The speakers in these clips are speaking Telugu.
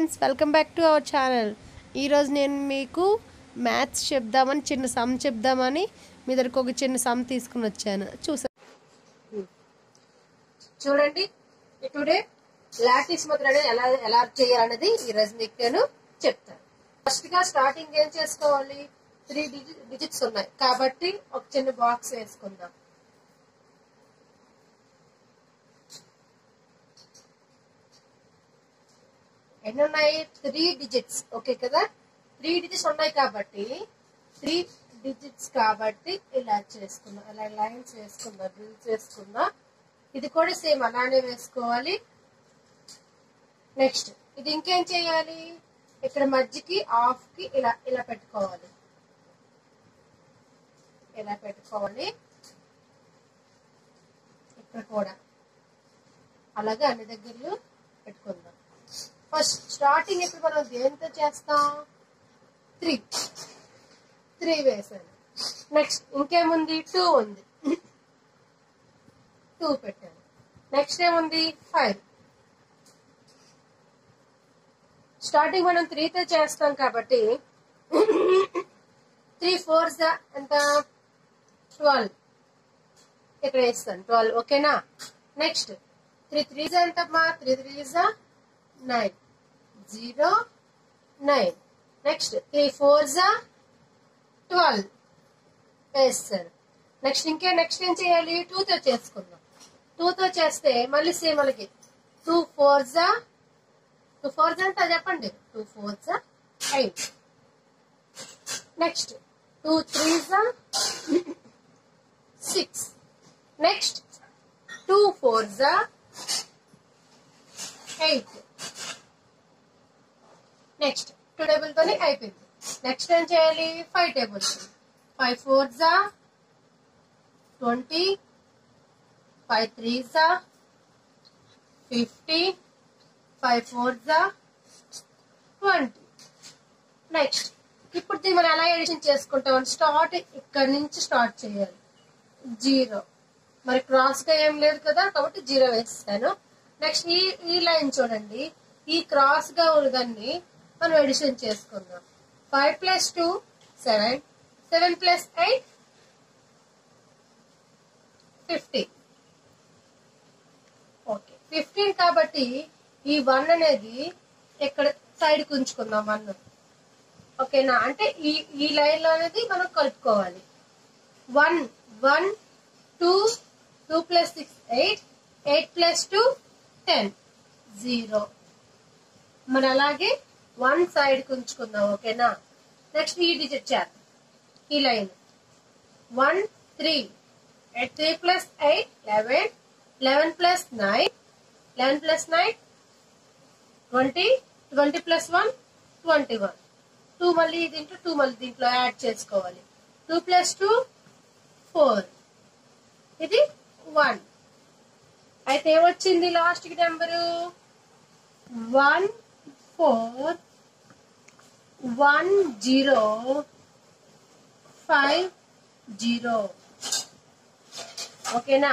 friends welcome back to our channel ఈరోజు నేను మీకు మ్యాథ్స్ చెప్దామని చిన్న సమ్ చెప్దామని మీ దగ్గరకు ఒక చిన్న సమ్ తీసుకుని వచ్చాను చూసా చూడండి టుడే లాటిస్ మెథడ్ అనేది ఎలా ఎలా చేయాలనేది ఈరోజు మీకు నేను చెప్తాను ఫస్ట్ గా స్టార్టింగ్ ఏం చేసుకోవాలి త్రీ డిజిట్స్ ఉన్నాయి కాబట్టి ఒక చిన్న బాక్స్ వేసుకుందాం ఎన్ని ఉన్నాయి త్రీ డిజిట్స్ ఓకే కదా త్రీ డిజిట్స్ ఉన్నాయి కాబట్టి త్రీ డిజిట్స్ కాబట్టి ఇలా చేసుకుందాం ఇలా లైన్స్ వేసుకుందాం డ్రిల్ చేసుకుందాం ఇది కూడా సేమ్ అలానే వేసుకోవాలి నెక్స్ట్ ఇది ఇంకేం చేయాలి ఇక్కడ మధ్యకి ఆఫ్ కి ఇలా ఇలా పెట్టుకోవాలి ఇలా పెట్టుకోవాలి ఇక్కడ కూడా అలాగే అన్ని దగ్గరలు పెట్టుకుందాం ఫస్ట్ స్టార్టింగ్ ఇప్పుడు మనం దేంతో చేస్తాం త్రీ త్రీ వేసాను నెక్స్ట్ ఇంకేముంది టూ ఉంది టూ పెట్టాను నెక్స్ట్ ఏముంది ఫైవ్ స్టార్టింగ్ మనం త్రీతో చేస్తాం కాబట్టి త్రీ ఫోర్స్ ఎంత ట్వెల్వ్ ఇక్కడ వేస్తాను ట్వెల్వ్ ఓకేనా నెక్స్ట్ త్రీ త్రీజ్ ఎంతమ్మా three threes nine zero nine next three four జా ట్వెల్వ్ వేస్తారు నెక్స్ట్ ఇంకే నెక్స్ట్ ఏం చేయాలి టూతో చేసుకుందాం టూతో చేస్తే మళ్ళీ సేమ్ అలాగే టూ ఫోర్ జా టూ ఫోర్ జా ఎంత చెప్పండి టూ ఫోర్ జా ఎయిట్ నెక్స్ట్ టూ త్రీ జా సిక్స్ నెక్స్ట్ టూ ఫోర్ జా ఎయిట్ నెక్స్ట్ టూ టేబుల్ తోనే అయిపోయింది నెక్స్ట్ ఏం చేయాలి ఫైవ్ టేబుల్స్ ఫైవ్ ఫోర్ జా ట్వంటీ ఫైవ్ త్రీ జా ఫిఫ్టీ ఫైవ్ ఫోర్ జా ట్వంటీ నెక్స్ట్ ఇప్పుడు దీన్ని మనం ఎలా ఎడిషన్ చేసుకుంటాం స్టార్ట్ ఇక్కడ నుంచి స్టార్ట్ చేయాలి జీరో మరి క్రాస్ గా ఏం లేదు కదా కాబట్టి జీరో వేస్తాను నెక్స్ట్ ఈ ఈ లైన్ చూడండి ఈ క్రాస్ గా ఉన్నదాన్ని మనం ఎడిషన్ చేసుకుందాం five plus two seven seven plus eight fifteen okay fifteen కాబట్టి ఈ వన్ అనేది ఇక్కడ సైడ్ ఉంచుకుందాం వన్ ఓకేనా అంటే ఈ ఈ లైన్ లో అనేది మనం కలుపుకోవాలి one one two two plus six eight eight plus two ten zero మరి అలాగే వన్ సైడ్ ఉంచుకుందాం ఓకేనా నెక్స్ట్ ఈ డిజిట్ చేద్దాం ఈ line one three eight three plus eight eleven eleven plus nine eleven plus nine twenty twenty plus one twenty one two మళ్ళీ దీంట్లో టూ మళ్ళీ దీంట్లో యాడ్ చేసుకోవాలి టూ ప్లస్ టూ ఫోర్ ఇది వన్ అయితే ఏమొచ్చింది లాస్ట్ కి number one four one zero five zero ఓకేనా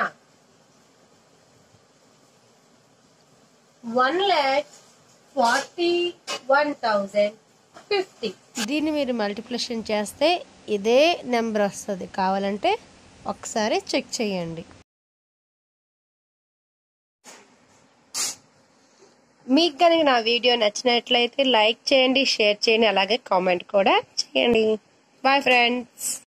one lakh forty one thousand fifty దీన్ని మీరు మల్టిప్లికేషన్ చేస్తే ఇదే నెంబర్ వస్తుంది కావాలంటే ఒకసారి చెక్ చేయండి మీకు కనుక నా వీడియో నచ్చినట్లయితే లైక్ చేయండి షేర్ చేయండి అలాగే కామెంట్ కూడా చేయండి బాయ్ ఫ్రెండ్స్